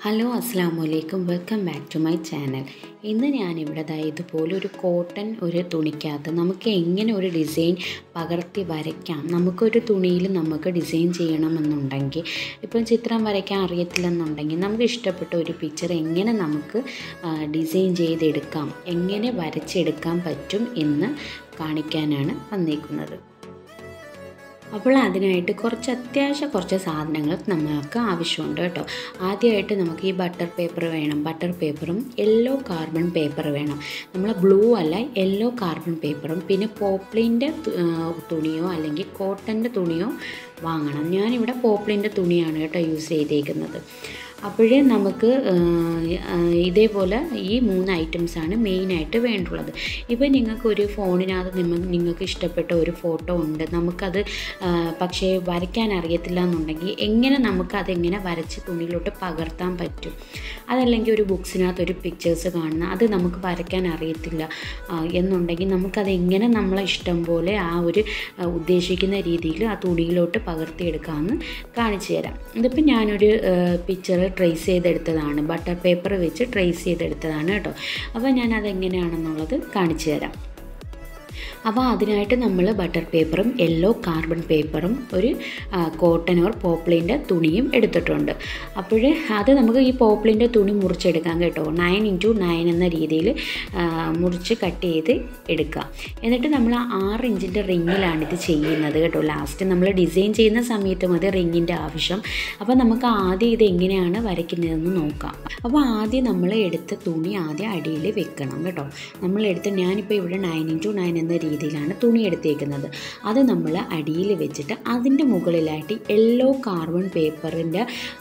hello അസ്സാം വലൈക്കും welcome back to my channel ഇന്ന് ഞാനിവിടെ ദാ ഇതുപോലെ ഒരു കോട്ടൺ ഒരു തുണിക്കകത്ത് നമുക്ക് എങ്ങനെ ഒരു ഡിസൈൻ പകർത്തി വരയ്ക്കാം നമുക്കൊരു തുണിയിൽ നമുക്ക് ഡിസൈൻ ചെയ്യണമെന്നുണ്ടെങ്കിൽ ഇപ്പം ചിത്രം വരയ്ക്കാൻ അറിയത്തില്ലെന്നുണ്ടെങ്കിൽ നമുക്ക് ഇഷ്ടപ്പെട്ട ഒരു പിക്ചർ എങ്ങനെ നമുക്ക് ഡിസൈൻ ചെയ്തെടുക്കാം എങ്ങനെ വരച്ചെടുക്കാൻ പറ്റും എന്ന് കാണിക്കാനാണ് വന്നിരിക്കുന്നത് അപ്പോൾ അതിനായിട്ട് കുറച്ച് അത്യാവശ്യം കുറച്ച് സാധനങ്ങൾ നമുക്ക് ആവശ്യമുണ്ട് കേട്ടോ ആദ്യമായിട്ട് നമുക്ക് ഈ ബട്ടർ പേപ്പർ വേണം ബട്ടർ പേപ്പറും യെല്ലോ കാർബൺ പേപ്പർ വേണം നമ്മൾ ബ്ലൂ അല്ല യെല്ലോ കാർബൺ പേപ്പറും പിന്നെ പോപ്ലിൻ്റെ തുണിയോ അല്ലെങ്കിൽ കോട്ടൻ്റെ തുണിയോ വാങ്ങണം ഞാനിവിടെ പോപ്ലിൻ്റെ തുണിയാണ് കേട്ടോ യൂസ് ചെയ്തേക്കുന്നത് അപ്പോഴേ നമുക്ക് ഇതേപോലെ ഈ മൂന്ന് ഐറ്റംസാണ് മെയിനായിട്ട് വേണ്ടുള്ളത് ഇപ്പോൾ നിങ്ങൾക്ക് ഒരു ഫോണിനകത്ത് നിങ്ങൾ നിങ്ങൾക്ക് ഇഷ്ടപ്പെട്ട ഒരു ഫോട്ടോ ഉണ്ട് നമുക്കത് പക്ഷേ വരയ്ക്കാൻ അറിയത്തില്ല എന്നുണ്ടെങ്കിൽ എങ്ങനെ നമുക്കതെങ്ങനെ വരച്ച് തുണിയിലോട്ട് പകർത്താൻ പറ്റും അതല്ലെങ്കിൽ ഒരു ബുക്സിനകത്ത് ഒരു പിക്ചേഴ്സ് കാണുന്ന അത് നമുക്ക് വരയ്ക്കാൻ അറിയത്തില്ല എന്നുണ്ടെങ്കിൽ നമുക്കത് എങ്ങനെ നമ്മളെ ഇഷ്ടം പോലെ ആ ഒരു ഉദ്ദേശിക്കുന്ന രീതിയിൽ ആ തുണിയിലോട്ട് പകർത്തിയെടുക്കാമെന്ന് കാണിച്ചു തരാം ഇതിപ്പോൾ ഞാനൊരു പിക്ചർ ട്രേസ് ചെയ്തെടുത്തതാണ് ബട്ടർ പേപ്പർ വെച്ച് ട്രേസ് ചെയ്തെടുത്തതാണ് കേട്ടോ അപ്പോൾ ഞാൻ അതെങ്ങനെയാണെന്നുള്ളത് കാണിച്ചു തരാം അപ്പോൾ അതിനായിട്ട് നമ്മൾ ബട്ടർ പേപ്പറും യെല്ലോ കാർബൺ പേപ്പറും ഒരു കോട്ടൺ ഓർ പോപ്ലിൻ്റെ തുണിയും എടുത്തിട്ടുണ്ട് അപ്പോൾ അത് നമുക്ക് ഈ പോപ്ലിൻ്റെ തുണി മുറിച്ചെടുക്കാം കേട്ടോ നയൻ ഇൻറ്റു നയൻ എന്ന രീതിയിൽ മുറിച്ച് കട്ട് ചെയ്ത് എടുക്കുക എന്നിട്ട് നമ്മൾ ആറ് ഇഞ്ചിൻ്റെ റിങ്ങിലാണ് ഇത് ചെയ്യുന്നത് കേട്ടോ ലാസ്റ്റ് നമ്മൾ ഡിസൈൻ ചെയ്യുന്ന സമയത്ത് മതി റിങ്ങിൻ്റെ ആവശ്യം അപ്പോൾ നമുക്ക് ആദ്യം ഇത് എങ്ങനെയാണ് വരയ്ക്കുന്നതെന്ന് നോക്കാം അപ്പോൾ ആദ്യം നമ്മൾ എടുത്ത തുണി ആദ്യം അടിയിൽ വെക്കണം കേട്ടോ നമ്മൾ എടുത്ത് ഞാനിപ്പോൾ ഇവിടെ നയൻ ഇൻറ്റു നയൻ എന്ന രീതിയിലാണ് തുണി എടുത്തേക്കുന്നത് അത് നമ്മൾ അടിയിൽ വെച്ചിട്ട് അതിൻ്റെ മുകളിലായിട്ട് യെല്ലോ കാർബൺ പേപ്പറിൻ്റെ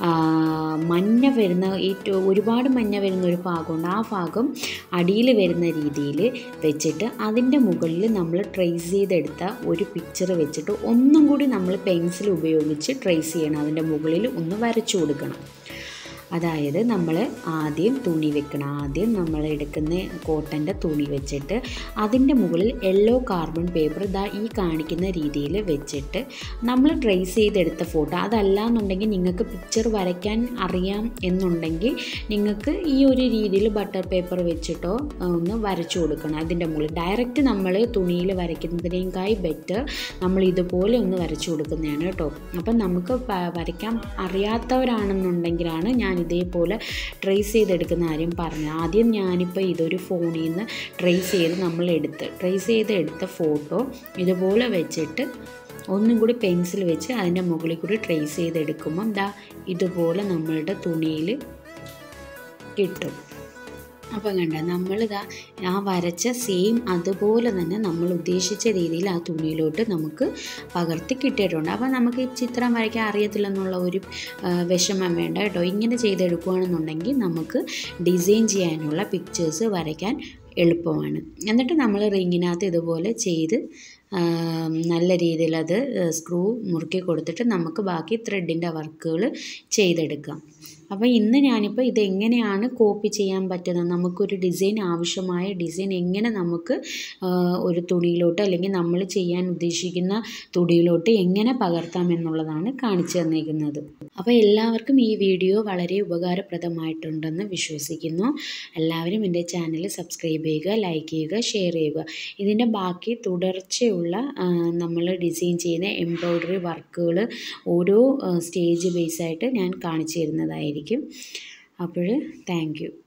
മഞ്ഞ വരുന്ന ഏറ്റവും ഒരുപാട് മഞ്ഞ വരുന്ന ഒരു ഭാഗമുണ്ട് ആ ഭാഗം അടിയിൽ വരുന്ന രീതിയിൽ വെച്ചിട്ട് അതിൻ്റെ മുകളിൽ നമ്മൾ ട്രേസ് ചെയ്തെടുത്ത ഒരു പിക്ചർ വെച്ചിട്ട് ഒന്നും കൂടി നമ്മൾ പെൻസിൽ ഉപയോഗിച്ച് ട്രേസ് ചെയ്യണം അതിൻ്റെ മുകളിൽ ഒന്ന് വരച്ചു കൊടുക്കണം അതായത് നമ്മൾ ആദ്യം തുണി വെക്കണം ആദ്യം നമ്മൾ എടുക്കുന്ന കോട്ടൻ്റെ തുണി വെച്ചിട്ട് അതിൻ്റെ മുകളിൽ യെല്ലോ കാർബൺ പേപ്പർ ഇതാ ഈ കാണിക്കുന്ന രീതിയിൽ വെച്ചിട്ട് നമ്മൾ ട്രേസ് ചെയ്തെടുത്ത ഫോട്ടോ അതല്ല എന്നുണ്ടെങ്കിൽ നിങ്ങൾക്ക് പിക്ചർ വരയ്ക്കാൻ അറിയാം എന്നുണ്ടെങ്കിൽ നിങ്ങൾക്ക് ഈ ഒരു രീതിയിൽ ബട്ടർ പേപ്പർ വെച്ചിട്ടോ ഒന്ന് വരച്ചു കൊടുക്കണം അതിൻ്റെ മുകളിൽ ഡയറക്റ്റ് നമ്മൾ തുണിയിൽ വരയ്ക്കുന്നതിനേക്കായി ബെറ്റർ നമ്മൾ ഇതുപോലെ ഒന്ന് വരച്ചു കൊടുക്കുന്നതാണ് കേട്ടോ അപ്പം നമുക്ക് വരയ്ക്കാൻ അറിയാത്തവരാണെന്നുണ്ടെങ്കിലാണ് ഞാൻ ഇതേപോലെ ട്രേസ് ചെയ്തെടുക്കുന്ന കാര്യം പറഞ്ഞു ആദ്യം ഞാനിപ്പോൾ ഇതൊരു ഫോണിൽ നിന്ന് ട്രേസ് ചെയ്ത് നമ്മൾ എടുത്ത് ട്രേസ് ചെയ്ത് എടുത്ത ഫോട്ടോ ഇതുപോലെ വെച്ചിട്ട് ഒന്നും കൂടി പെൻസിൽ വെച്ച് അതിൻ്റെ മുകളിൽ കൂടി ട്രേസ് ചെയ്തെടുക്കുമ്പം ദാ ഇതുപോലെ നമ്മളുടെ തുണിയിൽ കിട്ടും അപ്പം കണ്ട നമ്മളിതാ ആ വരച്ച സെയിം അതുപോലെ തന്നെ നമ്മൾ ഉദ്ദേശിച്ച രീതിയിൽ ആ തുണിയിലോട്ട് നമുക്ക് പകർത്തി കിട്ടിയിട്ടുണ്ട് അപ്പോൾ നമുക്ക് ഈ ചിത്രം വരയ്ക്കാൻ അറിയത്തില്ലെന്നുള്ള ഒരു വിഷമം വേണ്ട കേട്ടോ ഇങ്ങനെ ചെയ്തെടുക്കുകയാണെന്നുണ്ടെങ്കിൽ നമുക്ക് ഡിസൈൻ ചെയ്യാനുള്ള പിക്ചേഴ്സ് വരയ്ക്കാൻ എളുപ്പമാണ് എന്നിട്ട് നമ്മൾ റിങ്ങിനകത്ത് ഇതുപോലെ ചെയ്ത് നല്ല രീതിയിൽ അത് സ്ക്രൂ മുറുക്കി കൊടുത്തിട്ട് നമുക്ക് ബാക്കി ത്രെഡിൻ്റെ വർക്കുകൾ ചെയ്തെടുക്കാം അപ്പോൾ ഇന്ന് ഞാനിപ്പോൾ ഇതെങ്ങനെയാണ് കോപ്പി ചെയ്യാൻ പറ്റുന്നത് നമുക്കൊരു ഡിസൈൻ ആവശ്യമായ ഡിസൈൻ എങ്ങനെ നമുക്ക് ഒരു തുണിയിലോട്ട് അല്ലെങ്കിൽ നമ്മൾ ചെയ്യാൻ ഉദ്ദേശിക്കുന്ന തുണിയിലോട്ട് എങ്ങനെ പകർത്താം എന്നുള്ളതാണ് കാണിച്ചു തന്നിരിക്കുന്നത് അപ്പോൾ എല്ലാവർക്കും ഈ വീഡിയോ വളരെ ഉപകാരപ്രദമായിട്ടുണ്ടെന്ന് വിശ്വസിക്കുന്നു എല്ലാവരും എൻ്റെ ചാനൽ സബ്സ്ക്രൈബ് ചെയ്യുക ലൈക്ക് ചെയ്യുക ഷെയർ ചെയ്യുക ഇതിൻ്റെ ബാക്കി തുടർച്ചയുള്ള നമ്മൾ ഡിസൈൻ ചെയ്യുന്ന എംബ്രോയ്ഡറി വർക്കുകൾ ഓരോ സ്റ്റേജ് ബേസായിട്ട് ഞാൻ കാണിച്ചു തരുന്നതായിരിക്കും അപ്പോൾ താങ്ക്